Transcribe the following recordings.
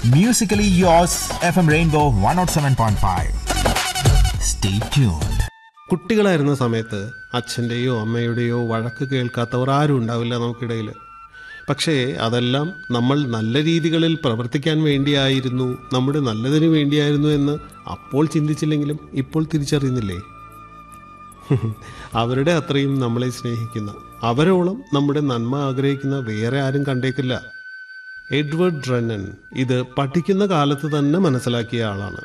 Musically yours, FM Rainbow 107.5. Stay tuned. കുട്ടികളായിരുന്ന സമയത്ത് അച്ഛൻ്റെയോ അമ്മയുടെയോ വഴക്ക് കേൾക്കാത്തവർ ആരും ഉണ്ടാവില്ല നമുക്കിടയിൽ പക്ഷേ അതെല്ലാം നമ്മൾ നല്ല രീതികളിൽ പ്രവർത്തിക്കാൻ വേണ്ടിയായിരുന്നു നമ്മുടെ നല്ലതിന് വേണ്ടിയായിരുന്നു എന്ന് അപ്പോൾ ചിന്തിച്ചില്ലെങ്കിലും ഇപ്പോൾ തിരിച്ചറിയുന്നില്ലേ അവരുടെ അത്രയും നമ്മളെ സ്നേഹിക്കുന്ന അവരോളം നമ്മുടെ നന്മ ആഗ്രഹിക്കുന്ന വേറെ ആരും കണ്ടേക്കില്ല എഡ്വേർഡ് ഡ്രനൻ ഇത് പഠിക്കുന്ന കാലത്ത് തന്നെ മനസ്സിലാക്കിയ ആളാണ്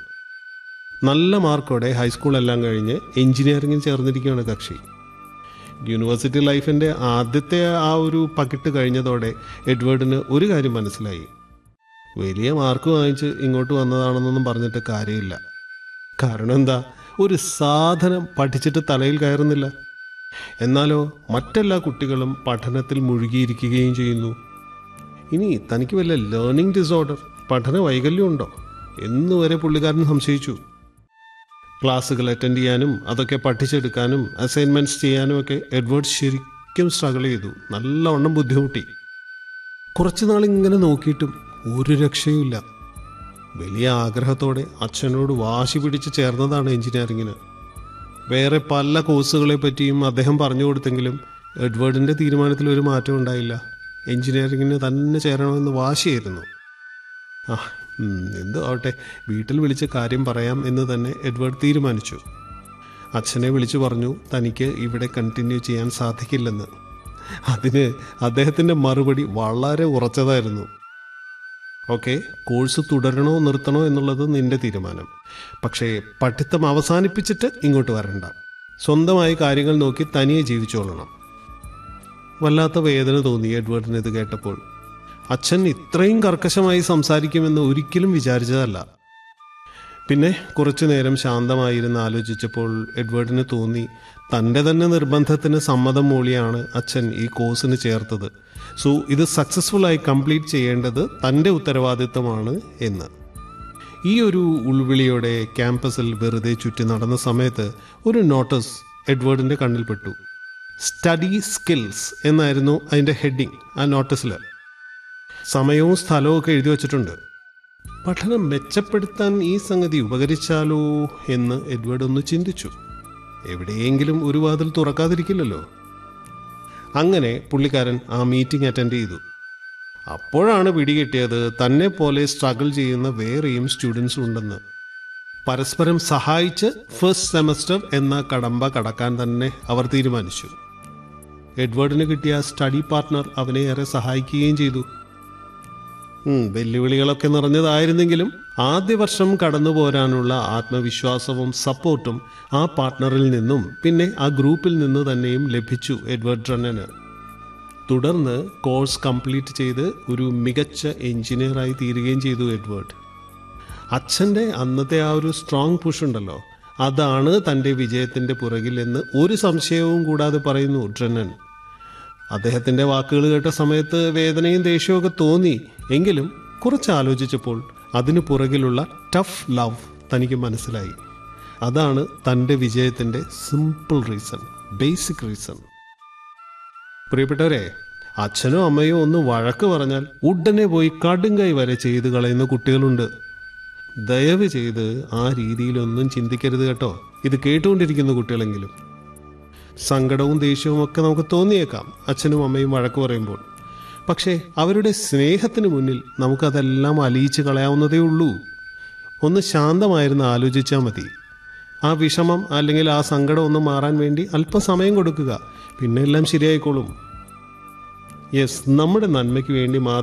നല്ല മാർക്കോടെ ഹൈസ്കൂൾ എല്ലാം കഴിഞ്ഞ് എഞ്ചിനീയറിംഗിൽ ചേർന്നിരിക്കുകയാണ് കക്ഷി യൂണിവേഴ്സിറ്റി ലൈഫിൻ്റെ ആദ്യത്തെ ആ ഒരു പകിട്ട് കഴിഞ്ഞതോടെ എഡ്വേർഡിന് ഒരു കാര്യം മനസ്സിലായി വലിയ മാർക്ക് വാങ്ങിച്ച് ഇങ്ങോട്ട് വന്നതാണെന്നൊന്നും പറഞ്ഞിട്ട് കാര്യമില്ല കാരണം എന്താ ഒരു സാധനം പഠിച്ചിട്ട് തലയിൽ കയറുന്നില്ല എന്നാലോ മറ്റെല്ലാ കുട്ടികളും പഠനത്തിൽ മുഴുകിയിരിക്കുകയും ചെയ്യുന്നു ഇനി തനിക്ക് വല്ല ലേണിംഗ് ഡിസോർഡർ പഠന വൈകല്യം ഉണ്ടോ എന്നുവരെ പുള്ളിക്കാരൻ സംശയിച്ചു ക്ലാസ്സുകൾ അറ്റൻഡ് ചെയ്യാനും അതൊക്കെ പഠിച്ചെടുക്കാനും അസൈൻമെൻറ്റ്സ് ചെയ്യാനും ഒക്കെ എഡ്വേർഡ് ശരിക്കും സ്ട്രഗിൾ ചെയ്തു നല്ലവണ്ണം ബുദ്ധിമുട്ടി കുറച്ചു നാൾ ഇങ്ങനെ നോക്കിയിട്ടും ഒരു രക്ഷയുമില്ല വലിയ ആഗ്രഹത്തോടെ അച്ഛനോട് വാശി പിടിച്ച് ചേർന്നതാണ് എഞ്ചിനീയറിങ്ങിന് വേറെ പല കോഴ്സുകളെ പറ്റിയും അദ്ദേഹം പറഞ്ഞു കൊടുത്തെങ്കിലും എഡ്വേർഡിൻ്റെ തീരുമാനത്തിൽ ഒരു മാറ്റം ഉണ്ടായില്ല എഞ്ചിനീയറിങ്ങിന് തന്നെ ചേരണമെന്ന് വാശിയായിരുന്നു ആ ഉം, എന്തോ ആവട്ടെ വീട്ടിൽ വിളിച്ച് കാര്യം പറയാം എന്ന് തന്നെ എഡ്വേർഡ് തീരുമാനിച്ചു അച്ഛനെ വിളിച്ചു പറഞ്ഞു തനിക്ക് ഇവിടെ കണ്ടിന്യൂ ചെയ്യാൻ സാധിക്കില്ലെന്ന് അതിന് അദ്ദേഹത്തിൻ്റെ മറുപടി വളരെ ഉറച്ചതായിരുന്നു ഓക്കെ കോഴ്സ് തുടരണോ നിർത്തണോ എന്നുള്ളത് നിന്റെ തീരുമാനം പക്ഷേ പഠിത്തം അവസാനിപ്പിച്ചിട്ട് ഇങ്ങോട്ട് വരണ്ട സ്വന്തമായി കാര്യങ്ങൾ നോക്കി തനിയെ ജീവിച്ചോളണം വല്ലാത്ത വേദന തോന്നി എഡ്വേർഡിന് ഇത് കേട്ടപ്പോൾ അച്ഛൻ ഇത്രയും കർക്കശമായി സംസാരിക്കുമെന്ന് ഒരിക്കലും വിചാരിച്ചതല്ല പിന്നെ കുറച്ചു നേരം ശാന്തമായിരുന്ന് ആലോചിച്ചപ്പോൾ എഡ്വേർഡിന് തോന്നി തൻ്റെ തന്നെ നിർബന്ധത്തിന് സമ്മതം മൂളിയാണ് അച്ഛൻ ഈ കോഴ്സിന് ചേർത്തത് സോ ഇത് സക്സസ്ഫുള്ളായി കംപ്ലീറ്റ് ചെയ്യേണ്ടത് തൻ്റെ ഉത്തരവാദിത്തമാണ് എന്ന് ഈ ഒരു ഉൾവിളിയോടെ ക്യാമ്പസിൽ വെറുതെ ചുറ്റി നടന്ന സമയത്ത് ഒരു നോട്ടീസ് എഡ്വേർഡിൻ്റെ കണ്ണിൽപ്പെട്ടു സ്റ്റഡി സ്കിൽസ് എന്നായിരുന്നു അതിൻ്റെ ഹെഡിങ് ആ നോട്ടീസിൽ സമയവും സ്ഥലവും ഒക്കെ എഴുതി വച്ചിട്ടുണ്ട് പഠനം മെച്ചപ്പെടുത്താൻ ഈ സംഗതി ഉപകരിച്ചാലോ എന്ന് എഡ്വേർഡ് ഒന്ന് ചിന്തിച്ചു എവിടെയെങ്കിലും ഒരു വാതിൽ തുറക്കാതിരിക്കില്ലല്ലോ അങ്ങനെ പുള്ളിക്കാരൻ ആ മീറ്റിംഗ് അറ്റൻഡ് ചെയ്തു അപ്പോഴാണ് പിടികിട്ടിയത് തന്നെ പോലെ സ്ട്രഗിൾ ചെയ്യുന്ന വേറെയും സ്റ്റുഡൻസ് ഉണ്ടെന്ന് പരസ്പരം സഹായിച്ച് ഫസ്റ്റ് സെമസ്റ്റർ എന്ന കടമ്പ കടക്കാൻ തന്നെ അവർ തീരുമാനിച്ചു എഡ്വേർഡിന് കിട്ടിയ സ്റ്റഡി പാർട്ട്ണർ അവനെ ഏറെ സഹായിക്കുകയും ചെയ്തു ഉം, വെല്ലുവിളികളൊക്കെ നിറഞ്ഞതായിരുന്നെങ്കിലും ആദ്യ വർഷം കടന്നു പോരാനുള്ള ആത്മവിശ്വാസവും സപ്പോർട്ടും ആ പാർട്ട്ണറിൽ നിന്നും പിന്നെ ആ ഗ്രൂപ്പിൽ നിന്ന് തന്നെയും ലഭിച്ചു എഡ്വേർഡ് ഡ്രണ്ണന് തുടർന്ന് കോഴ്സ് കംപ്ലീറ്റ് ചെയ്ത് ഒരു മികച്ച എഞ്ചിനീയറായി തീരുകയും ചെയ്തു എഡ്വേർഡ് അച്ഛൻ്റെ അന്നത്തെ ആ ഒരു സ്ട്രോങ് പുഷ് ഉണ്ടല്ലോ അതാണ് തൻ്റെ വിജയത്തിൻ്റെ പുറകിൽ എന്ന് ഒരു സംശയവും കൂടാതെ പറയുന്നു ഡ്രനൻ അദ്ദേഹത്തിൻ്റെ വാക്കുകൾ കേട്ട സമയത്ത് വേദനയും ദേഷ്യവും ഒക്കെ തോന്നി എങ്കിലും കുറച്ച് ആലോചിച്ചപ്പോൾ അതിനു പുറകിലുള്ള ടഫ് ലവ് തനിക്ക് മനസ്സിലായി അതാണ് തൻ്റെ വിജയത്തിൻ്റെ സിമ്പിൾ റീസൺ ബേസിക് റീസൺ പ്രിയപ്പെട്ടവരെ അച്ഛനോ അമ്മയോ ഒന്ന് വഴക്ക് പറഞ്ഞാൽ ഉടനെ പോയി കടുങ്കൈ വരെ ചെയ്തു കളയുന്ന കുട്ടികളുണ്ട് ദയവ് ചെയ്ത് ആ രീതിയിലൊന്നും ചിന്തിക്കരുത് കേട്ടോ ഇത് കേട്ടുകൊണ്ടിരിക്കുന്ന കുട്ടികളെങ്കിലും സങ്കടവും ദേഷ്യവും ഒക്കെ നമുക്ക് തോന്നിയേക്കാം അച്ഛനും അമ്മയും വഴക്ക് പറയുമ്പോൾ പക്ഷേ അവരുടെ സ്നേഹത്തിന് മുന്നിൽ നമുക്കതെല്ലാം അലിയിച്ച് കളയാവുന്നതേ ഉള്ളൂ ഒന്ന് ശാന്തമായിരുന്ന് ആലോചിച്ചാൽ മതി ആ വിഷമം അല്ലെങ്കിൽ ആ സങ്കടം ഒന്ന് മാറാൻ വേണ്ടി അല്പം സമയം കൊടുക്കുക പിന്നെ എല്ലാം ശരിയായിക്കോളും യെസ് നമ്മുടെ നന്മയ്ക്ക് വേണ്ടി മാത്രം